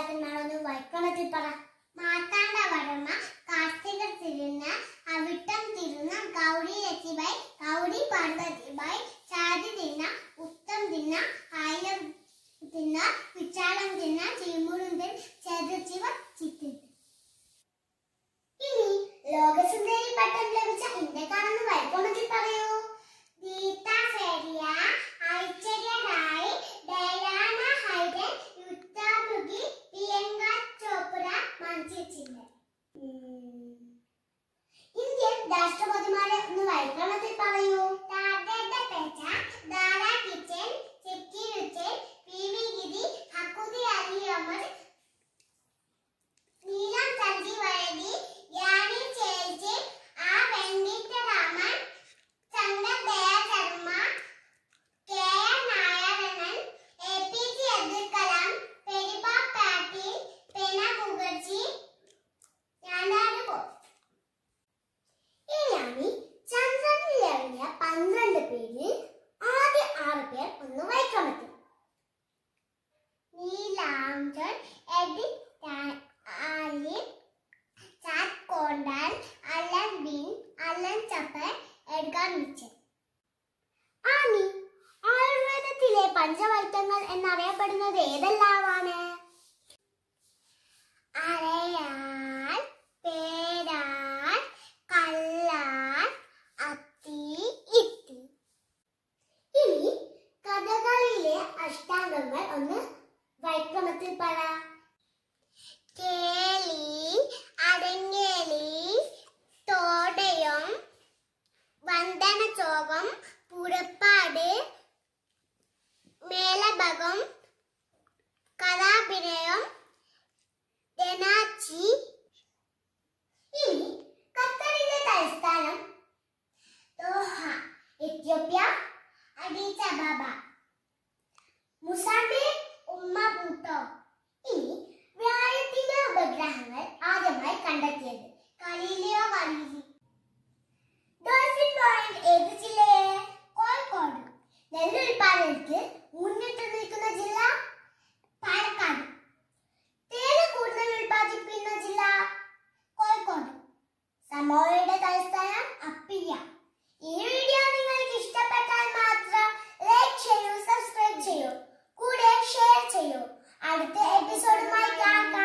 രാജാക്കന്മാരൊന്ന് വൈക്കണത്തിൽ പറ മാത്താണ്ട വർമ്മ കാർത്തിക തിരുന്ന അവിട്ടം തിരുന്ന ഗൗരി രത്തിബായി ഗൗരി പാർവതിബായി ചാതി തിന്ന ഉത്തം തിന്ന ആയിരം തിന്ന വിച്ചാളം തിന്ന ചീമുറുന്തൻ ചെറുച്ചിവ ചിത്തിൻ ഇനി ലോകസുന്ദരി പട്ടം ലഭിച്ച ഇന്ത്യക്കാരെന്ന് വൈക്കോണത്തിൽ പറയൂ ഗീത ഫെരിയ ഐശ്വര്യ റായ് ഡയാന ഹൈഡൻ യുദ്ധാമുഖി പ്രിയങ്ക ചോപ്ര മഞ്ചിച്ചിണ്ട് ഇന്ത്യൻ രാഷ്ട്രപതിമാരെ ഒന്ന് വൈക്കോണത്തിൽ പറയൂ രാജേന്ദ്ര പേച്ച ദാര കിച്ചൻ ചെക്കി രുച്ചൻ പി വി ഗിരി ഹക്കുതി അലി അമർ നീലം സഞ്ജീവഴി യാനി ചേച്ചി ആ വെങ്കിട്ടരാമൻ ചന്ദ്രദയ Sharma K N Narayanan A P J Abdul Kalam പെരിബ പാട്ടീൽ പ്രണബ് മുഖർജി ഞാനാണ് ബോസ് ഇനി ചന്ദ്രനിൽ ഇറങ്ങിയ പന്ത്രണ്ട് പേരിൽ ആദ്യ ആറ് പേർ ഒന്ന് വായിക്കാൻ പറ്റും നീലാംജൻ എഡിറ്റ് ആലിൻ ചാറ്റ് കോണ്ടാൻ അലൻ ബിൻ അലൻ ചപ്പൻ എഡ്ഗാർ മിച്ചൽ ആമി ആയുർവേദത്തിലെ പഞ്ചവൈദ്യങ്ങൾ എന്നറിയപ്പെടുന്നത് ഏതെല്ലാമാണ് അരയാൽ പേരാൽ കല്ലാൽ അത്തി ഇത്തി ഇനി കഥകളിയിലെ അഷ്ടാംഗങ്ങൾ ഒന്ന് വൈക്രമത്തിൽ പറ കേളി അരങ്ങേലി തോടയം വന്ദനചോകം പുറപ്പാട് മേലഭകം കഥാഭിനയം ഡെനാച്ചി ഇനി ഖത്തറിന്റെ തലസ്ഥാനം ദോഹ എത്യോപ്യ അഡീസ് അബാബ മുസാബിക് ഉമ്മബൂട്ടോ ഇനി വ്യാഴത്തിന്റെ ഉപഗ്രഹങ്ങൾ ആദ്യമായി കണ്ടെത്തിയത് കലീലിയോ കലീലി ഡോൾഫിൻ പോയിന്റ് ഏത് ജില്ലയെ കോഴിക്കോട് നെല്ലുൽപാദനത്തിൽ മുന്നിട്ട് നിൽക്കുന്ന ജില്ല പാലക്കാട് തേയില കൂടുതൽ ഉൽപ്പാദിപ്പിക്കുന്ന ജില്ല കോഴിക്കോട് സമോയുടെ തലസ്ഥാനം അപ്പിയ ഈ വീഡിയോ നിങ്ങൾക്ക് ഇഷ്ടപ്പെട്ടാൽ മാത്രം ലൈക്ക് ചെയ്യൂ സബ്സ്ക്രൈബ് ചെയ്യൂ കൂടെ ഷെയർ ചെയ്യൂ അടുത്ത എപ്പിസോഡുമായി കാണാം